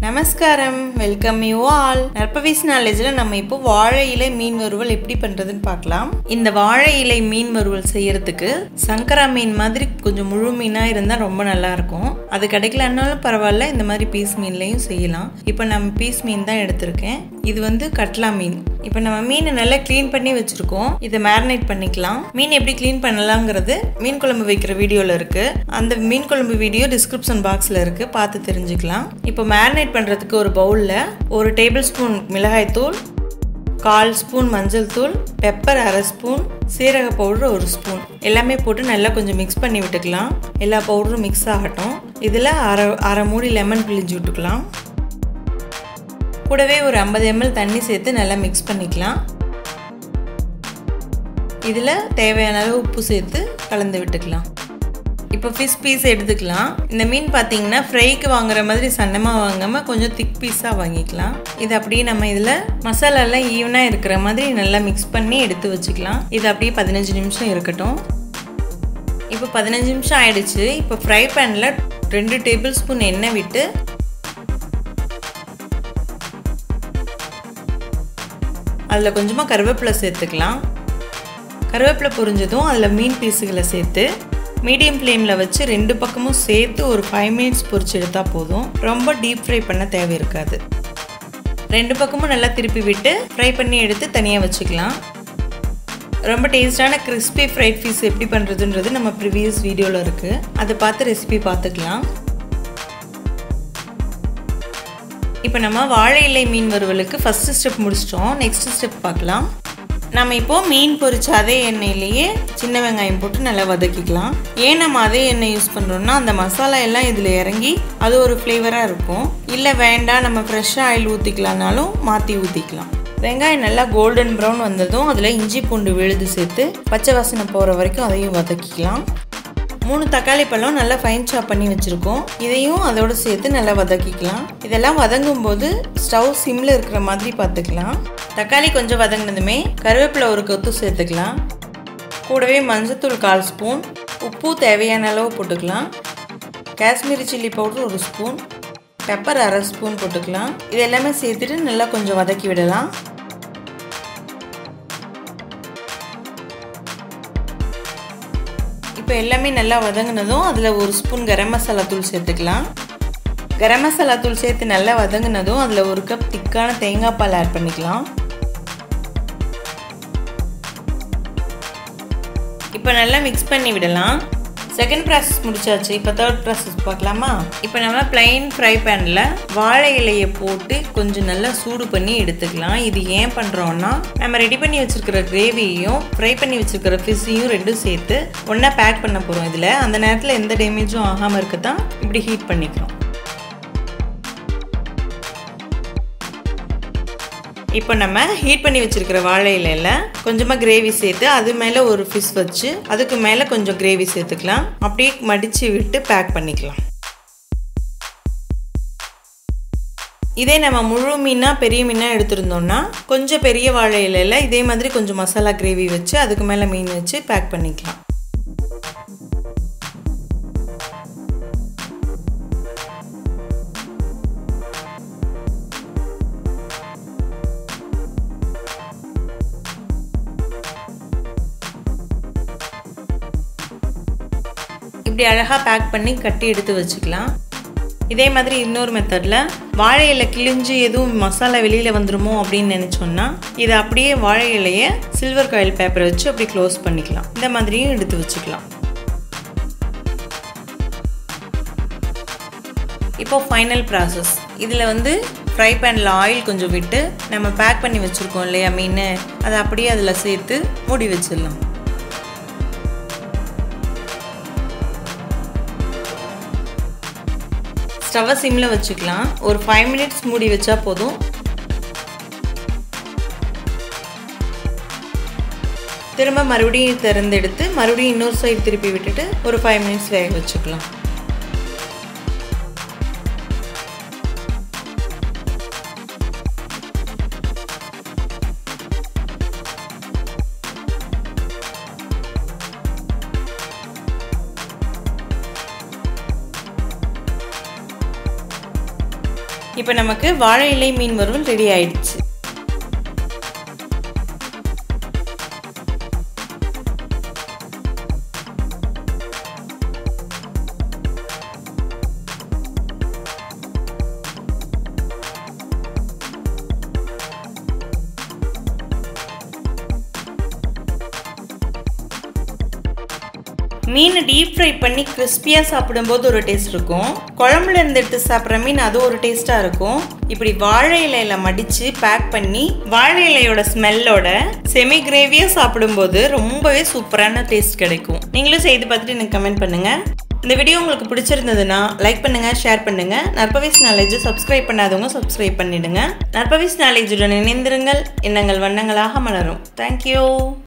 நமஸ்காரம் welcome you all Narpavis நாலேஜில் நம்ம இப்போ வாழை இலை மீன் வறுவல் எப்படி பண்ணுறதுன்னு பார்க்கலாம் இந்த வாழை இலை மீன் வறுவல் செய்யறதுக்கு சங்கரா மீன் மாதிரி கொஞ்சம் முழு மீனாக இருந்தால் ரொம்ப நல்லா இருக்கும் அது கிடைக்கலன்னாலும் பரவாயில்ல இந்த மாதிரி பீஸ் மீன்லையும் செய்யலாம் இப்போ நம்ம பீஸ் மீன் தான் எடுத்திருக்கேன் இது வந்து கட்லா மீன் இப்போ நம்ம மீனை நல்லா க்ளீன் பண்ணி வச்சுருக்கோம் இதை மேரினேட் பண்ணிக்கலாம் மீன் எப்படி க்ளீன் பண்ணலாங்கிறது மீன் குழம்பு வைக்கிற வீடியோவில் இருக்குது அந்த மீன் குழம்பு வீடியோ டிஸ்கிரிப்ஷன் பாக்ஸில் இருக்குது பார்த்து தெரிஞ்சுக்கலாம் இப்போ மேரினேட் பண்ணுறதுக்கு ஒரு பவுலில் ஒரு டேபிள் ஸ்பூன் மிளகாய்த்தூள் கால் ஸ்பூன் மஞ்சள் தூள் பெப்பர் அரை ஸ்பூன் சீரக பவுடர் ஒரு ஸ்பூன் எல்லாமே போட்டு நல்லா கொஞ்சம் மிக்ஸ் பண்ணி விட்டுக்கலாம் எல்லா பவுடரும் மிக்ஸ் ஆகட்டும் இதில் அரை அரை மூடி லெமன் பிழிஞ்சு விட்டுக்கலாம் கூடவே ஒரு ஐம்பது எம்எல் தண்ணி சேர்த்து நல்லா மிக்ஸ் பண்ணிக்கலாம் இதில் தேவையான அளவு உப்பு சேர்த்து கலந்து விட்டுக்கலாம் இப்போ ஃபிஷ் பீஸ் எடுத்துக்கலாம் இந்த மீன் பார்த்தீங்கன்னா ஃப்ரைக்கு வாங்குற மாதிரி சன்னமாக வாங்காமல் கொஞ்சம் திக் பீஸாக வாங்கிக்கலாம் இது அப்படியே நம்ம இதில் மசாலாலாம் ஈவனாக இருக்கிற மாதிரி நல்லா மிக்ஸ் பண்ணி எடுத்து வச்சுக்கலாம் இது அப்படியே பதினஞ்சு நிமிஷம் இருக்கட்டும் இப்போ பதினஞ்சு நிமிஷம் ஆயிடுச்சு இப்போ ஃப்ரை பேனில் ரெண்டு டேபிள் ஸ்பூன் எண்ணெய் விட்டு அதில் கொஞ்சமாக கருவேப்பிலை சேர்த்துக்கலாம் கருவேப்பிலை பொரிஞ்சதும் அதில் மீன் பீஸுகளை சேர்த்து மீடியம் ஃப்ளேமில் வச்சு ரெண்டு பக்கமும் சேர்த்து ஒரு ஃபைவ் மினிட்ஸ் பொரிச்சு எடுத்தால் போதும் ரொம்ப டீப் ஃப்ரை பண்ண தேவை இருக்காது ரெண்டு பக்கமும் நல்லா திருப்பி விட்டு ஃப்ரை பண்ணி எடுத்து தனியாக வச்சுக்கலாம் ரொம்ப டேஸ்டான கிறிஸ்பி ஃப்ரைட் ஃபிஷ் எப்படி பண்ணுறதுன்றது நம்ம ப்ரிவியஸ் வீடியோவில் இருக்குது அதை பார்த்து ரெசிபி பார்த்துக்கலாம் இப்போ நம்ம வாழை இலை மீன் வறுவலுக்கு ஃபஸ்ட்டு ஸ்டெப் முடிச்சிட்டோம் நெக்ஸ்ட் ஸ்டெப் பார்க்கலாம் நம்ம இப்போது மீன் பொரிச்ச அதே எண்ணெயிலேயே சின்ன வெங்காயம் போட்டு நல்லா வதக்கிக்கலாம் ஏன் நம்ம அதே எண்ணெய் யூஸ் பண்ணுறோம்னா அந்த மசாலா எல்லாம் இதில் இறங்கி அது ஒரு ஃப்ளேவராக இருக்கும் இல்லை வேண்டாம் நம்ம ஃப்ரெஷ்ஷாக ஆயில் ஊற்றிக்கலான்னாலும் மாற்றி ஊற்றிக்கலாம் வெங்காயம் நல்லா கோல்டன் ப்ரௌன் வந்ததும் அதில் இஞ்சி பூண்டு விழுது சேர்த்து பச்சை வாசனை போகிற வரைக்கும் அதையும் வதக்கிக்கலாம் மூணு தக்காளி பழம் நல்லா ஃபைன் சாப் பண்ணி வச்சுருக்கோம் இதையும் அதோடு சேர்த்து நல்லா வதக்கிக்கலாம் இதெல்லாம் வதங்கும் போது ஸ்டவ் சிம்மில் இருக்கிற மாதிரி பார்த்துக்கலாம் தக்காளி கொஞ்சம் வதங்கினதுமே கருவேப்பிலை ஒரு கொத்து சேர்த்துக்கலாம் கூடவே மஞ்சத்தூள் கால் ஸ்பூன் உப்பு தேவையான அளவு போட்டுக்கலாம் காஷ்மீரி சில்லி பவுடர் ஒரு ஸ்பூன் பெப்பர் அரை ஸ்பூன் போட்டுக்கலாம் இது எல்லாமே சேர்த்துட்டு நல்லா கொஞ்சம் வதக்கி விடலாம் இப்போ எல்லாமே நல்லா வதங்கினதும் அதில் ஒரு ஸ்பூன் கரம் மசாலா தூள் சேர்த்துக்கலாம் கரம் மசாலா தூள் சேர்த்து நல்லா வதங்கினதும் அதில் ஒரு கப் திக்கான தேங்காய் பால் ஆட் பண்ணிக்கலாம் இப்போ நல்லா மிக்ஸ் பண்ணி விடலாம் செகண்ட் ப்ராசஸ் முடிச்சாச்சு இப்போ தேர்ட் ப்ராசஸ் பார்க்கலாமா இப்போ நம்ம பிளைன் ஃப்ரை பேனில் வாழை இலையை போட்டு கொஞ்சம் நல்லா சூடு பண்ணி எடுத்துக்கலாம் இது ஏன் பண்ணுறோன்னா நம்ம ரெடி பண்ணி வச்சுருக்கிற கிரேவியையும் ஃப்ரை பண்ணி வச்சுருக்கிற ஃபிஷ்ஷையும் ரெண்டும் சேர்த்து ஒன்றா பேக் பண்ண போகிறோம் இதில் அந்த நேரத்தில் எந்த டேமேஜும் ஆகாமல் இருக்க தான் இப்படி ஹீட் பண்ணிக்கிறோம் இப்போ நம்ம ஹீட் பண்ணி வச்சுருக்கிற வாழை இலையில் கொஞ்சமாக கிரேவி சேர்த்து அது மேலே ஒரு ஃபிஷ் வச்சு அதுக்கு மேலே கொஞ்சம் கிரேவி சேர்த்துக்கலாம் அப்படியே மடித்து விட்டு பேக் பண்ணிக்கலாம் இதே நம்ம முழு மீனாக பெரிய மீனாக எடுத்திருந்தோம்னா கொஞ்சம் பெரிய வாழை இலையில் இதே மாதிரி கொஞ்சம் மசாலா கிரேவி வச்சு அதுக்கு மேலே மீன் வச்சு பேக் பண்ணிக்கலாம் இப்படி அழகாக பேக் பண்ணி கட்டி எடுத்து வச்சுக்கலாம் இதே மாதிரி இன்னொரு மெத்தடில் வாழை இலை கிழிஞ்சு எதுவும் மசாலா வெளியில் வந்துருமோ அப்படின்னு நினச்சோன்னா இதை அப்படியே வாழை இலையை சில்வர் காயில் பேப்பரை வச்சு அப்படி க்ளோஸ் பண்ணிக்கலாம் இந்த மாதிரியும் எடுத்து வச்சுக்கலாம் இப்போ ஃபைனல் ப்ராசஸ் இதில் வந்து ஃப்ரை பேனில் ஆயில் கொஞ்சம் விட்டு நம்ம பேக் பண்ணி வச்சுருக்கோம் இல்லையா மீன் அதை அப்படியே அதில் சேர்த்து மூடி வச்சிடலாம் ஸ்டவ்வை சிம்மில் வச்சுக்கலாம் ஒரு ஃபைவ் மினிட்ஸ் மூடி வச்சா போதும் திரும்ப மறுபடியும் திறந்தெடுத்து மறுபடியும் இன்னொரு சைடு திருப்பி விட்டுட்டு ஒரு ஃபைவ் மினிட்ஸ் வேக வச்சுக்கலாம் இப்போ நமக்கு வாழை இலை மீன் வறுவல் ரெடி ஆயிடுச்சு மீன் டீப் ஃப்ரை பண்ணி கிறிஸ்பியாக சாப்பிடும்போது ஒரு டேஸ்ட் இருக்கும் குழம்புல இருந்து எடுத்து சாப்பிட்ற மீன் அது ஒரு டேஸ்ட்டாக இருக்கும் இப்படி வாழை இலையில மடித்து பேக் பண்ணி வாழை இலையோட ஸ்மெல்லோட செமி கிரேவியாக சாப்பிடும்போது ரொம்பவே சூப்பரான டேஸ்ட் கிடைக்கும் நீங்களும் செய்து பார்த்துட்டு எனக்கு கமெண்ட் பண்ணுங்கள் இந்த வீடியோ உங்களுக்கு பிடிச்சிருந்ததுன்னா லைக் பண்ணுங்க ஷேர் பண்ணுங்க நற்பவிஸ் நாலேஜ் சப்ஸ்கிரைப் பண்ணாதவங்க சப்ஸ்கிரைப் பண்ணிடுங்க நற்பவிஸ் நாலேஜுடன் இணைந்திருங்கள் எண்ணங்கள் வண்ணங்களாக மலரும் தேங்க்யூ